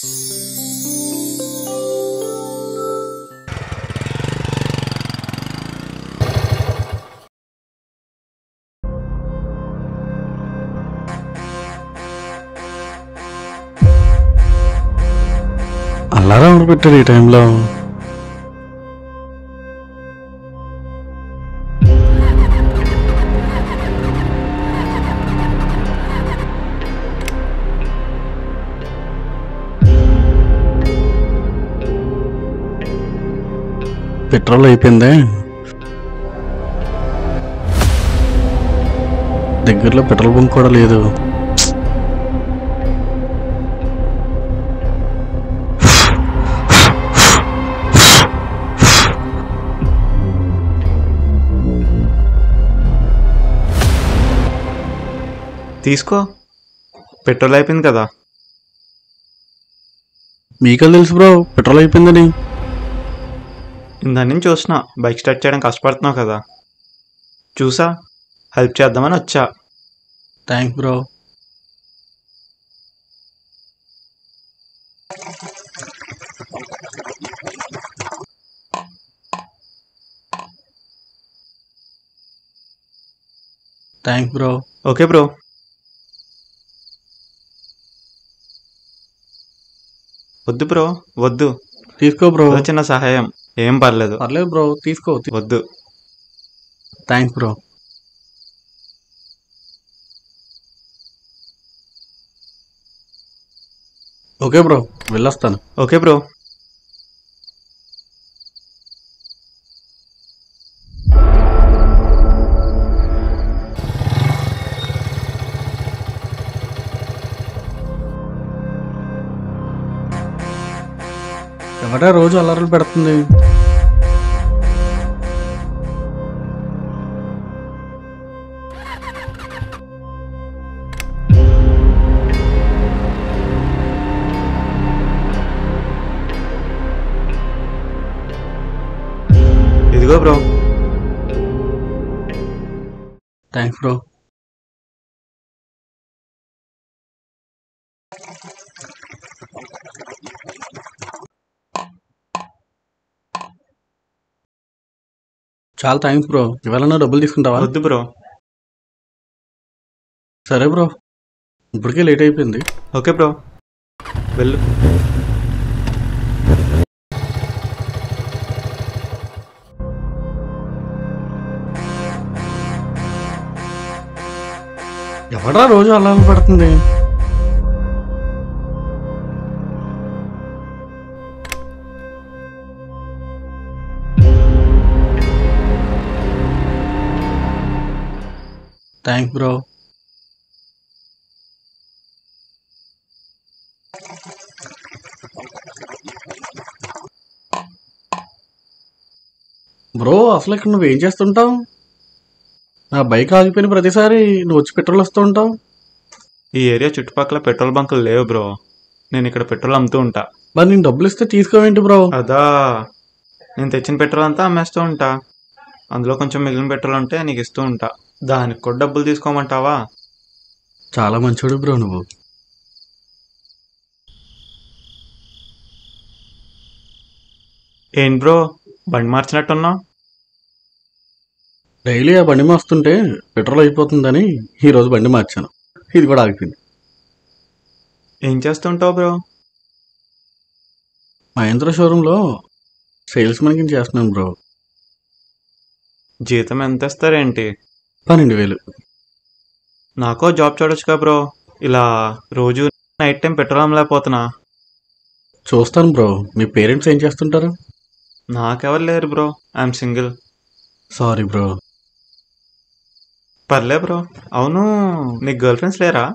alarm ఎవరు పెట్టారు ఈ టైంలో పెట్రోల్ అయిపోయిందే దగ్గరలో పెట్రోల్ బంక్ కూడా లేదు తీసుకో పెట్రోల్ అయిపోయింది కదా మీకే తెలుసు బ్రో పెట్రోల్ అయిపోయిందని ఇందాని నుంచి చూసిన బైక్ స్టార్ట్ చేయడం కష్టపడుతున్నావు కదా చూసా హెల్ప్ చేద్దామని వచ్చా thanks bro thanks bro okay bro వద్దు బ్రో వద్దు తీసుకో బ్రో ఏదో చిన్న సహాయం ఏం పర్లేదు పర్లేదు బ్రో తీసుకో వద్దు థ్యాంక్స్ బ్రో ఓకే బ్రో వెళ్ళొస్తాను ఓకే బ్రో ఎవరా రోజు అల్లర్లు పెడుతుంది ఇదిగో బ్రో థ్యాంక్స్ బ్రో చాలా థ్యాంక్స్ బ్రో ఇవాళ డబ్బులు తీసుకుంటావా వద్దు బ్రో సరే బ్రో ఇప్పటికే లేట్ అయిపోయింది ఓకే బ్రో వెళ్ళు ఎవడా రోజు అల్లాలు పడుతుంది థ్యాంక్స్ బ్రో బ్రో అసలు ఇక్కడ నువ్వేం చేస్తుంటావు నా బైక్ ఆగిపోయిన ప్రతిసారి నువ్వు వచ్చి పెట్రోల్ వస్తూ ఉంటావు ఈ ఏరియా చుట్టుపక్కల పెట్రోల్ బంకులు లేవు బ్రో నేను ఇక్కడ పెట్రోల్ అమ్ముతూ ఉంటా మరి నేను డబ్బులు ఇస్తే తీసుకోవేంటి బ్రో అదా నేను తెచ్చిన పెట్రోల్ అంతా అమ్మేస్తూ ఉంటా అందులో కొంచెం మిగిలిన పెట్రోల్ ఉంటే నీకు ఇస్తూ ఉంటా దానికి కూడా డబ్బులు తీసుకోమంటావా చాలా మంచోడు బ్రో నువ్వు ఏంటి బ్రో బండి మార్చినట్టున్నావు డైలీ ఆ బండి వస్తుంటే పెట్రోల్ అయిపోతుందని ఈ రోజు బండి మార్చాను ఇది కూడా ఆగిపోయింది ఏం చేస్తుంటావు బ్రో మహేంద్ర షోరూంలో సేల్స్ కింద చేస్తున్నాను బ్రో జీతం ఎంత ఇస్తారేంటి పన్నెండు వేలు నాకో జాబ్ చూడొచ్చుగా బ్రో ఇలా రోజు నైట్ టైం పెట్రోల్ అమ్మలేకపోతున్నా చూస్తాను బ్రో మీ పేరెంట్స్ ఏం చేస్తుంటారు నాకెవరు లేరు bro I'm single sorry bro పర్లే బ్రో అవును నీకు గర్ల్ ఫ్రెండ్స్ లేరా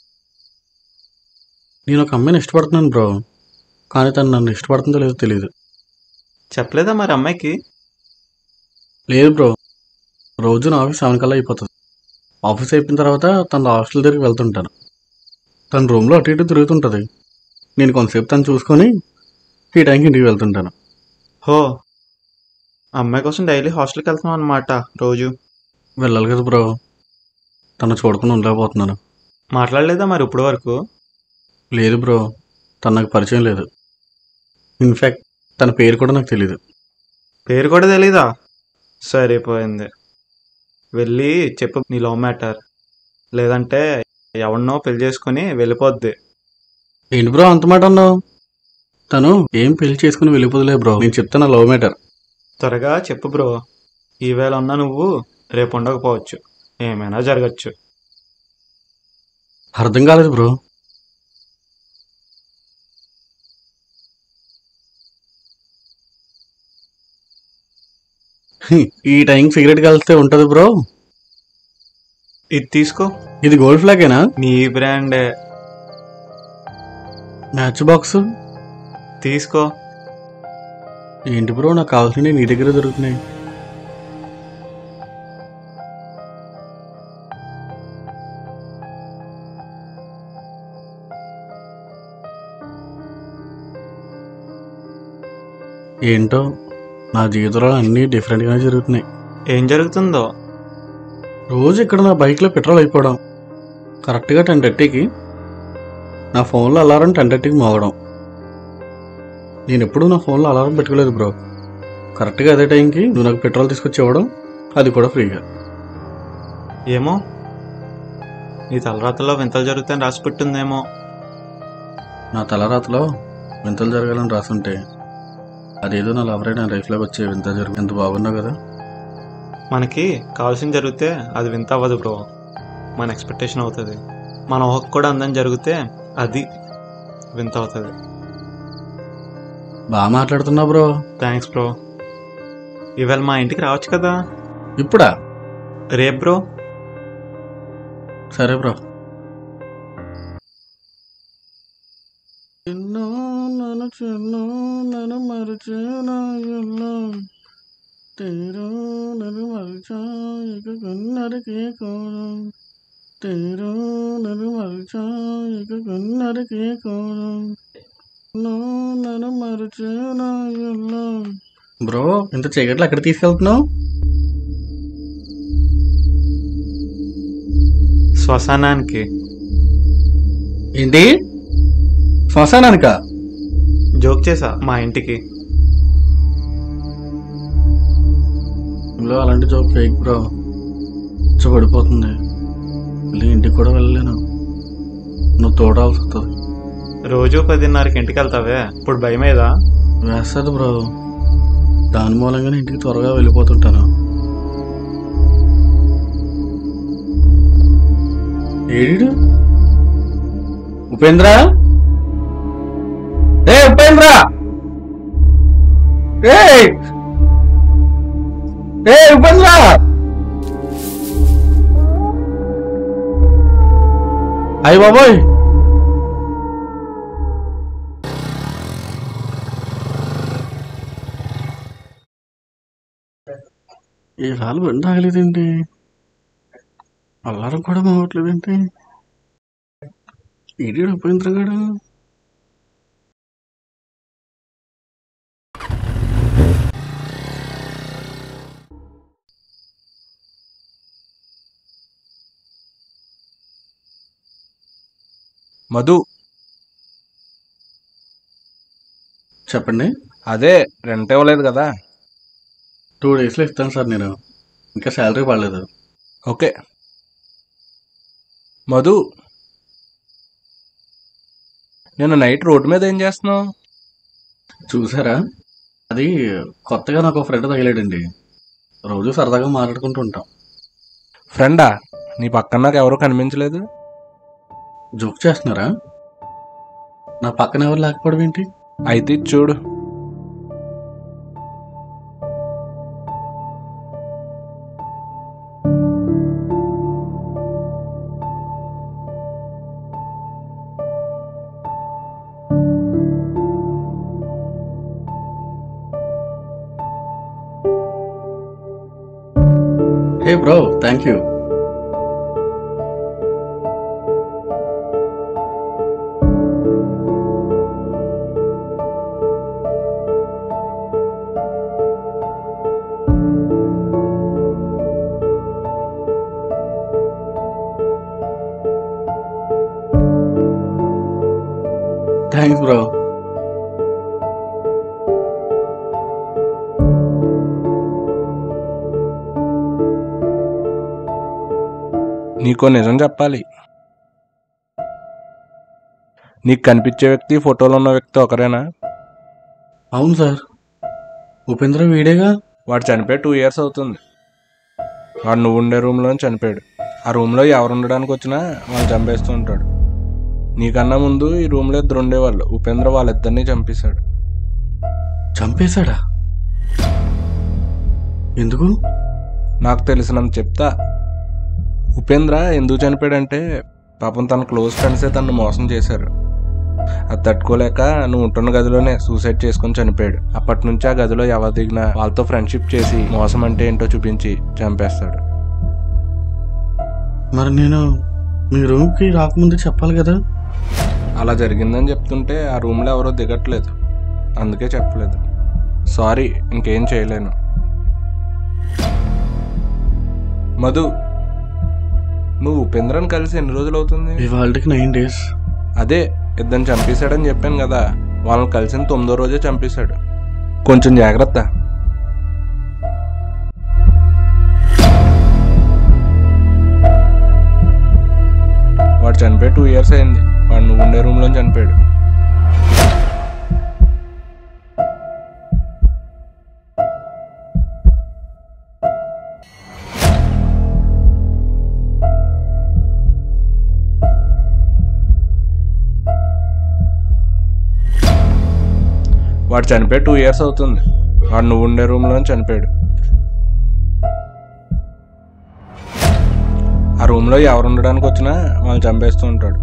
నేను ఒక అమ్మాయిని ఇష్టపడుతున్నాను బ్రో కానీ తను నన్ను ఇష్టపడుతుందో లేదో తెలియదు చెప్పలేదా మరి అమ్మాయికి లేదు బ్రో రోజు నా ఆఫీస్ సెవెన్ కల్లా అయిపోతుంది ఆఫీస్ అయిపోయిన తర్వాత తన హాస్టల్ దగ్గరికి వెళ్తుంటాను తన రూమ్లో అటు ఇటు తిరుగుతుంటుంది నేను కొంతసేపు తను చూసుకొని ఈ టైంకి ఇంటికి వెళ్తుంటాను హో అమ్మాయి కోసం డైలీ హాస్టల్కి వెళ్తున్నాం అనమాట రోజు వెళ్ళాలి కదా బ్రో తను చూడకుండా ఉండలేకపోతున్నాను మాట్లాడలేదా మరి ఇప్పుడు వరకు లేదు బ్రో తను నాకు పరిచయం లేదు ఇన్ఫ్యాక్ట్ తన పేరు కూడా నాకు తెలియదు పేరు కూడా తెలీదా సరిపోయింది వెళ్ళి చెప్పు నీ లవ్ మ్యాటర్ లేదంటే ఎవరినో పెళ్లి చేసుకొని వెళ్ళిపోద్ది ఏంటి బ్రో అంత మాట అన్నావు తను ఏం పెళ్లి చేసుకుని వెళ్ళిపోదులే బ్రో నేను చెప్తాను లవ్ మ్యాటర్ త్వరగా చెప్పు బ్రో ఈవేళ ఉన్నా నువ్వు రేపు ఉండకపోవచ్చు ఏమైనా జరగచ్చు అర్థం కాలేదు బ్రో హ్మ్, ఈ టైం సిగరెట్ కలిస్తే ఉంటది బ్రో ఇది తీసుకో ఇది గోల్డ్ ఫ్లాగేనా నీ బ్రాండే మ్యాచ్ బాక్స్ తీసుకో ఏంటి బ్రో నాకు కావాల్సినవి నీ దగ్గర దొరుకుతున్నాయి ఏంటో నా జీవితంలో అన్నీ డిఫరెంట్గానే జరుగుతున్నాయి ఏం జరుగుతుందో రోజు ఇక్కడ నా బైక్లో పెట్రోల్ అయిపోవడం కరెక్ట్గా టెన్ థర్టీకి నా ఫోన్లో అలారం టెన్ థర్టీకి మోగడం నేను ఎప్పుడూ నా ఫోన్లో అలారం పెట్టుకోలేదు బ్రో కరెక్ట్గా అదే టైంకి నువ్వు నాకు పెట్రోల్ తీసుకొచ్చి ఇవ్వడం అది కూడా ఫ్రీగా ఏమో నీ తలరాతలో వింతలు జరుగుతాయని రాసి పెట్టిందేమో నా తలరాతలో వింతలు జరగాలని రాసుంటే అదేదో నా లవరే నా లైఫ్లోకి వచ్చే వింత జరుగు ఎంత బాగున్నావు కదా మనకి కావాల్సింది జరిగితే అది వింత అవ్వదు బ్రో మన ఎక్స్పెక్టేషన్ అవుతుంది మన ఊహకు కూడా అందం జరిగితే అది వింత అవుతుంది బాగా మాట్లాడుతున్నావు బ్రో థ్యాంక్స్ బ్రో ఇవాళ మా ఇంటికి రావచ్చు కదా ఇప్పుడా రేపు బ్రో సరే బ్రో ఎన్నో నన్ను చిన్నో నన్ను మరిచేనా ఎల్లో తేరో నన్ను మరిచా ఇక కొన్నరకే కోరం తేరో నన్ను మరిచా ఇక కొన్నరకే కోరం నో నన్ను మరిచేనా ఎల్లో బ్రో ఇంత చీకట్లో ఎక్కడ తీసుకెళ్తున్నావు శ్మశానానికి ఏంటి శ్మశానానికా జోక్ చేసా మా ఇంటికి ఇందులో అలాంటి జాబ్ ఫేక్ బ్రో పడిపోతుంది మళ్ళీ ఇంటికి కూడా వెళ్ళలేను నువ్వు తోడాల్సి వస్తుంది రోజు పదిన్నరకి ఇంటికి వెళ్తావే ఇప్పుడు భయమేదా వేస్తుంది బ్రో దాని మూలంగానే ఇంటికి త్వరగా వెళ్ళిపోతుంటాను ఏడు ఉపేంద్ర ఏ ఉపేంద్ర ఏ ఏ ఉపేంద్ర అయ్య బాబోయ్ ఈ రాళ్ళు బండి ఆగలేదేంటి అల్లారం కూడా మోగట్లేదేంటి ఇడి ఉపేంద్ర గాడు మధు చెప్పండి అదే రెంట్ ఇవ్వలేదు కదా టూ డేస్లో ఇస్తాను సార్ నేను ఇంకా శాలరీ పడలేదు ఓకే మధు నేను నైట్ రోడ్డు మీద ఏం చేస్తున్నావు చూసారా అది కొత్తగా నాకు ఒక ఫ్రెండ్ తగిలాడండి రోజు సరదాగా మాట్లాడుకుంటూ ఉంటాం ఫ్రెండా నీ పక్కన నాకు ఎవరు కనిపించలేదు జోక్ చేస్తున్నారా నా పక్కన ఎవరు లేకపోవడం ఏంటి అయితే ఇది చూడు hey bro thank you thanks bro నీకో నిజం చెప్పాలి నీకు కనిపించే వ్యక్తి ఫోటోలో ఉన్న వ్యక్తి ఒకరేనా అవును సార్ ఉపేంద్ర వీడేగా వాడు చనిపోయి టూ ఇయర్స్ అవుతుంది వాడు నువ్వు ఉండే రూమ్లో చనిపోయాడు ఆ రూమ్లో ఎవరు ఉండడానికి వచ్చినా వాళ్ళు చంపేస్తూ ఉంటాడు నీకన్నా ముందు ఈ రూమ్లో ఇద్దరు ఉండేవాళ్ళు ఉపేంద్ర వాళ్ళిద్దరినీ చంపేశాడు చంపేశాడా ఎందుకు నాకు తెలిసినంత చెప్తా ఉపేంద్ర ఎందుకు చనిపోయాడంటే పాపం తన క్లోజ్ ఫ్రెండ్సే తను మోసం చేశారు అది తట్టుకోలేక నువ్వు ఉంటున్న గదిలోనే సూసైడ్ చేసుకొని చనిపోయాడు అప్పటి నుంచి ఆ గదిలో ఎవరు దిగినా వాళ్ళతో ఫ్రెండ్షిప్ చేసి మోసం అంటే ఏంటో చూపించి చంపేస్తాడు మరి నేను మీ రూమ్కి రాకముందు చెప్పాలి కదా అలా జరిగిందని చెప్తుంటే ఆ రూమ్లో ఎవరో దిగట్లేదు అందుకే చెప్పలేదు సారీ ఇంకేం చేయలేను మధు నువ్వు ఉపేంద్రని కలిసి ఎన్ని రోజులు అవుతుంది ఇవాళకి నైన్ డేస్ అదే ఇద్దరిని చంపేశాడని చెప్పాను కదా వాళ్ళని కలిసిన తొమ్మిదో రోజే చంపేశాడు కొంచెం జాగ్రత్త వాడు చనిపోయి టూ ఇయర్స్ అయింది వాడు నువ్వు ఉండే రూమ్లో చనిపోయాడు వాడు చనిపోయి టూ ఇయర్స్ అవుతుంది వాడు నువ్వు ఉండే రూమ్లో చనిపోయాడు ఆ రూమ్లో ఎవరు ఉండడానికి వచ్చినా వాళ్ళు చంపేస్తూ ఉంటాడు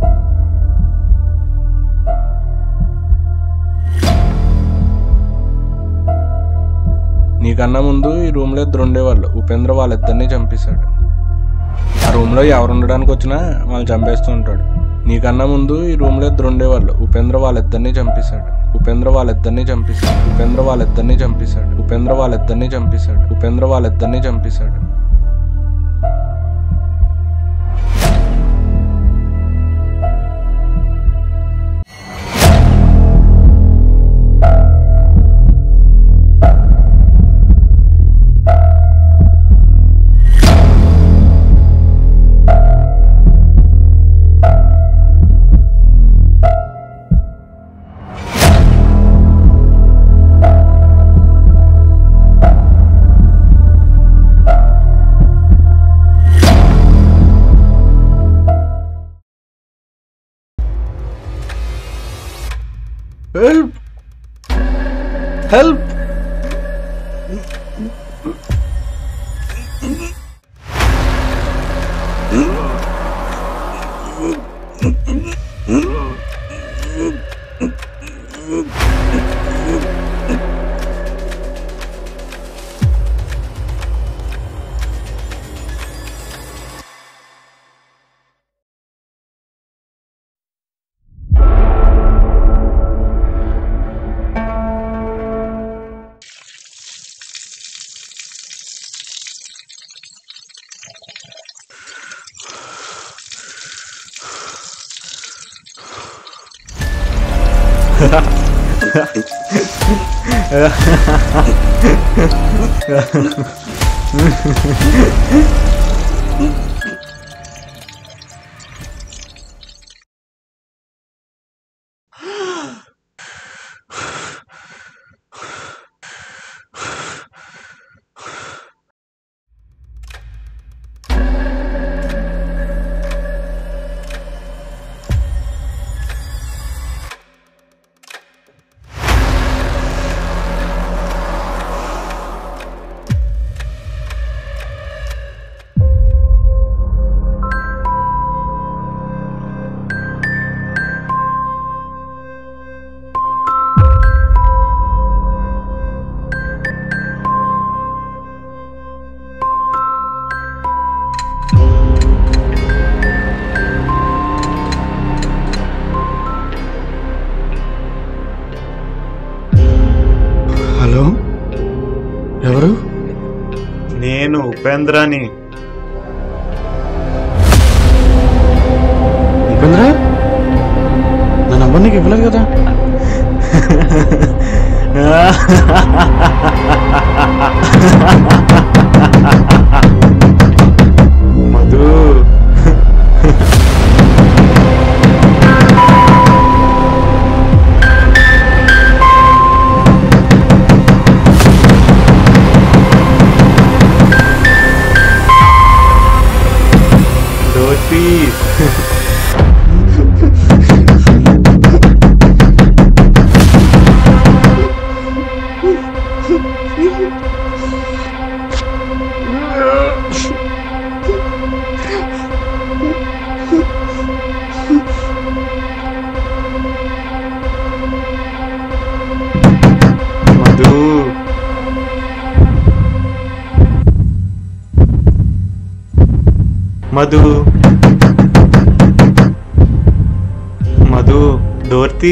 నీకన్నా ముందు ఈ రూమ్లో ఇద్దరు ఉండేవాళ్ళు ఉపేంద్ర వాళ్ళిద్దరినీ చంపేశాడు ఆ రూమ్లో ఎవరు ఉండడానికి వచ్చినా వాళ్ళు చంపేస్తూ ఉంటాడు నీకన్నా ముందు ఈ రూమ్లో ఇద్దరు ఉండేవాళ్ళు ఉపేంద్ర వాళ్ళిద్దరినీ చంపేశాడు ఉపేంద్ర వాళ్ళిద్దరినీ చంపేశాడు ఉపేంద్ర వాళ్ళిద్దరినీ చంపేశాడు ఉపేంద్ర వాళ్ళిద్దరినీ చంపేశాడు ఉపేంద్ర వాళ్ళిద్దరినీ చంపేశాడు హెల్ప్ హెల్ప్ హలో ఎవరు నేను ఉపేంద్రని ఉపేంద్ర నా నంబర్ నీకు ఇంకా ఇవ్వలేదు కదా మధు డోర్ ప్లీజ్ మధు మధు మధు డోర్తి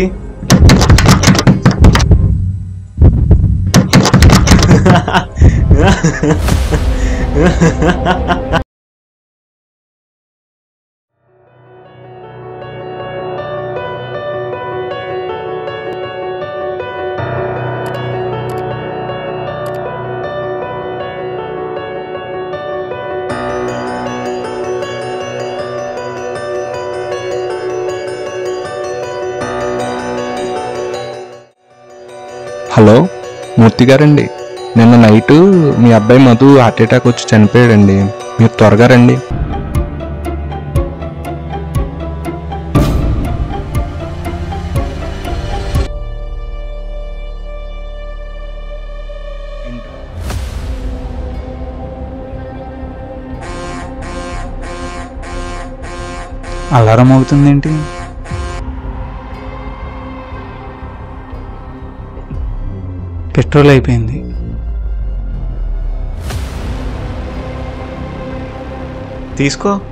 హలో మూర్తి గారండి నిన్న నైట్ మీ అబ్బాయి మధు హార్ట్ అటాక్ వచ్చి చనిపోయాడండి మీరు త్వరగా రండి అలారం అవుతుందేంటి పెట్రోల్ అయిపోయింది తీసుకో